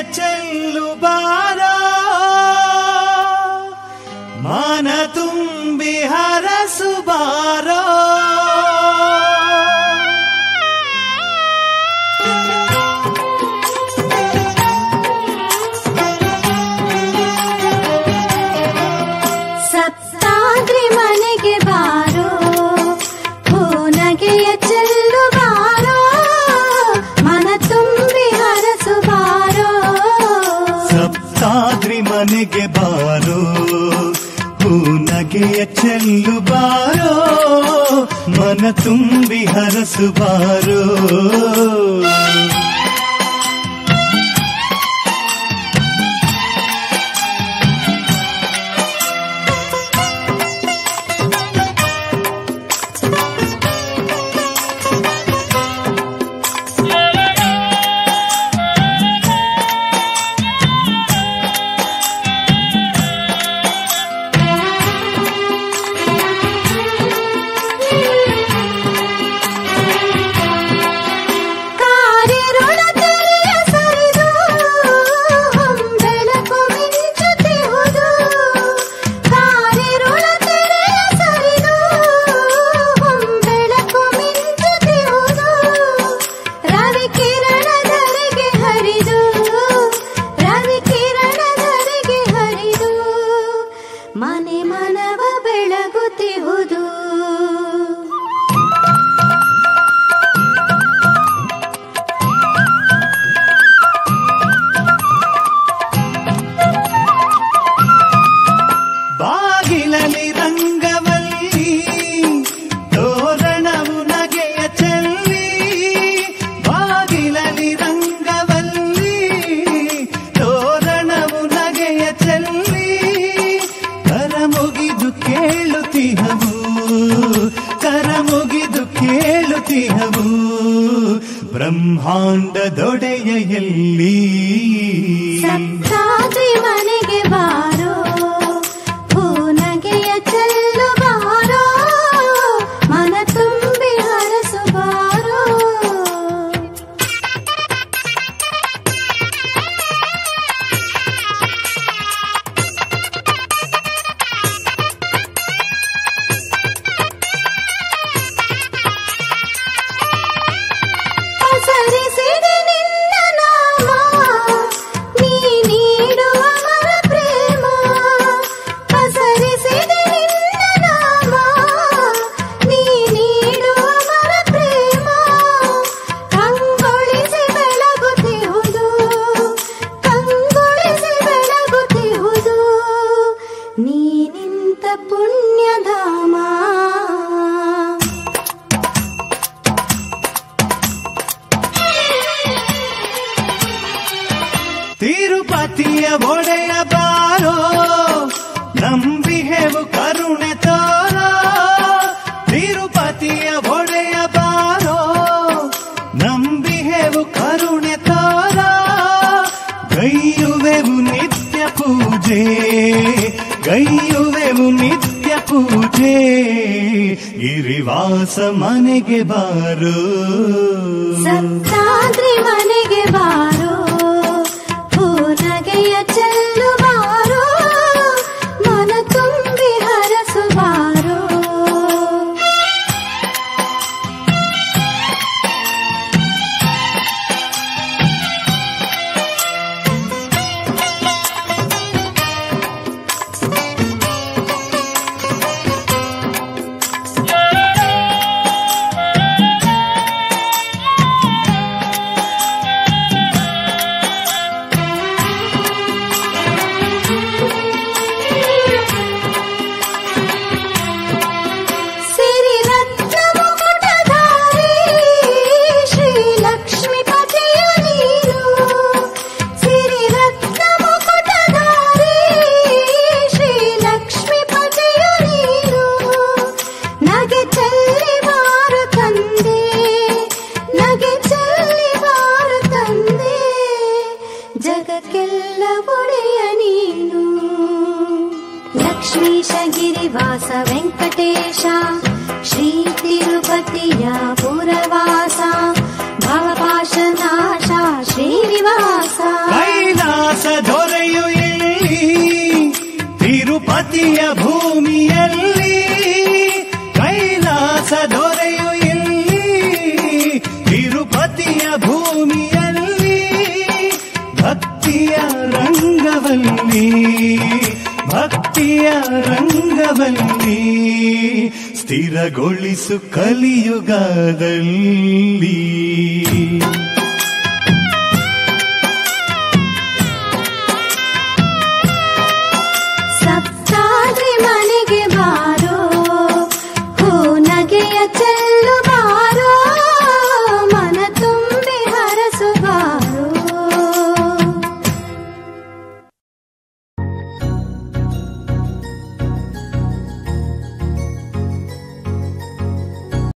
ಚೆಲ್ಲು ಬಾರೋ ಮನ ತುಂಬಿ ಹರಸು ಬಾರೋ ಸಪ್ತಾದ್ರಿ ಮನೆಗೆ ಬಾರೋ ಹೂನಗೆಯ ಚೆಲ್ಲು ಬಾರೋ ಮನ ತುಂಬಿ ಹರಸು ಬಾರೋ ಸಪ್ತಾದ್ರಿ ಮನೆಗೆ ಬಾರೋ ಹೂನಗೆಯ ಚೆಲ್ಲು ಬಾರೋ ಮನ ತುಂಬಿ ಹರಸು ಬಾರೋ ಕಾರಿರುಳ ತೆರೆಯ ಸರಿದು ಬೆಳಕು ಮಿಂಚುತ್ತಿಹುದು ಕಾರಿರುಳ ತೆರೆಯ ಸರಿದು ಬೆಳಕು ಮಿಂಚುತ್ತಿಹುದು ರವಿ ಕಿರಣದರೆಗೆ ಹರಿದು ರವಿ ಕಿರಣದರೆಗೆ ಹರಿದು ಮನೆ ಮನವ ಬೆಳಗುತ್ತಿಹುದು ಬಾಗಿಲಲಿ ರಂಗವಲ್ಲಿ ತೋರಣವು ನಗೆಯ ಚೆಲ್ಲಿ ಬಾಗಿಲಲಿ ರಂಗವಲ್ಲಿ ತೋರಣವು ನಗೆಯ ಚೆಲ್ಲಿ ಕರ ಮುಗಿದು ಕೇಳುತ್ತಿಹವು ಕರ ಮುಗಿದು ಕೇಳುತ್ತಿಹವು ಬ್ರಹ್ಮಾಂಡದೊಡೆಯ ಎಲ್ಲಿ ಸಪ್ತಾದ್ರಿ ಮನೆಗೆ ಬಾರೋ ಹೂನಗೆಯ ಚೆಲ್ಲು ಬಾರೋ ಮನ ತುಂಬಿ ಹರಸು ಬಾರೋ ಪಸರಿಸಿದೆ ನಿನ್ನ ನಾಮ ನೀ ನೀಡುವ ಮರ ಪ್ರೇಮ ಪಸರಿಸಿದೆ ನಿನ್ನ ನಾಮ ನೀ ನೀಡುವ ಮರ ಪ್ರೇಮ ಕಂಗೊಳಿಸಿ ಬೆಳಗುತ್ತಿಹುದು ಕಂಗೊಳಿಸಿ ಬೆಳಗುತ್ತಿಹುದು ನೀ ನಿಂತ ಪುಣ್ಯಧಾಮ ತಿರುಪತಿಯ ಒಡೆಯ ಬಾರೋ ನಂಬಿಹೆವು ಕರುಣೆ ತೋರೋ ತಿರುಪತಿಯ ಒಡೆಯ ಬಾರೋ ನಂಬಿಹೆವು ಕರುಣೆ ತೋರೋ ಗೈಯುವೆವು ನಿತ್ಯ ಪೂಜೆ ಗೈಯುವೆವು ನಿತ್ಯ ಪೂಜೆ ಗಿರಿವಾಸ ಮನೆಗೆ ಬಾರೋ ಸಪ್ತಾದ್ರಿ ಮನೆಗೆ ಬಾರೋ ಹೂನಗೆಯ ಚೆಲ್ಲು ಬಾರೋ ಮನ ತುಂಬಿ ಹರಸು ಬಾರೋ ಸಿರಿ ರತ್ನ ಮುಕುಟಧಾರಿ ಶ್ರೀ ಲಕ್ಷ್ಮೀಪತಿಯು ನೀನು ಸಿರಿ ರತ್ನ ಮುಕುಟಧಾರಿ ಶ್ರೀ ಲಕ್ಷ್ಮೀಪತಿಯು ನೀನು ನಗೆ ಚೆಲ್ಲಿ ಬಾರು ತಂದೆ ನಗೆ ಚೆಲ್ಲಿ ಬಾರು ತಂದೆ ಜಗಕ್ಕೆಲ್ಲ ಒಡೆಯ ನೀನು ಲಕ್ಷ್ಮೀಶ ಗಿರಿವಾಸ ವೆಂಕಟೇಶ ಶ್ರೀ ತಿರುಪತಿಯ ಪುರವಾಸ ಭವಪಾಶ ನಾಶ ಶ್ರೀನಿವಾಸ ಕೈಲ ಕೈಲಾಸ ದೊರೆಯು ಇಲ್ಲಿ ತಿರುಪತಿಯ ಭೂಮಿಯಲ್ಲಿ ಕೈಲಾಸ ದೊರೆಯು ಇಲ್ಲಿ ತಿರುಪತಿಯ ಭೂಮಿಯಲ್ಲಿ ಭಕ್ತಿಯ ರಂಗವಲ್ಲಿ ಭಕ್ತಿಯ ರಂಗವಲ್ಲಿ ಸ್ಥಿರಗೊಳಿಸು ಕಲಿಯುಗದಲ್ಲಿ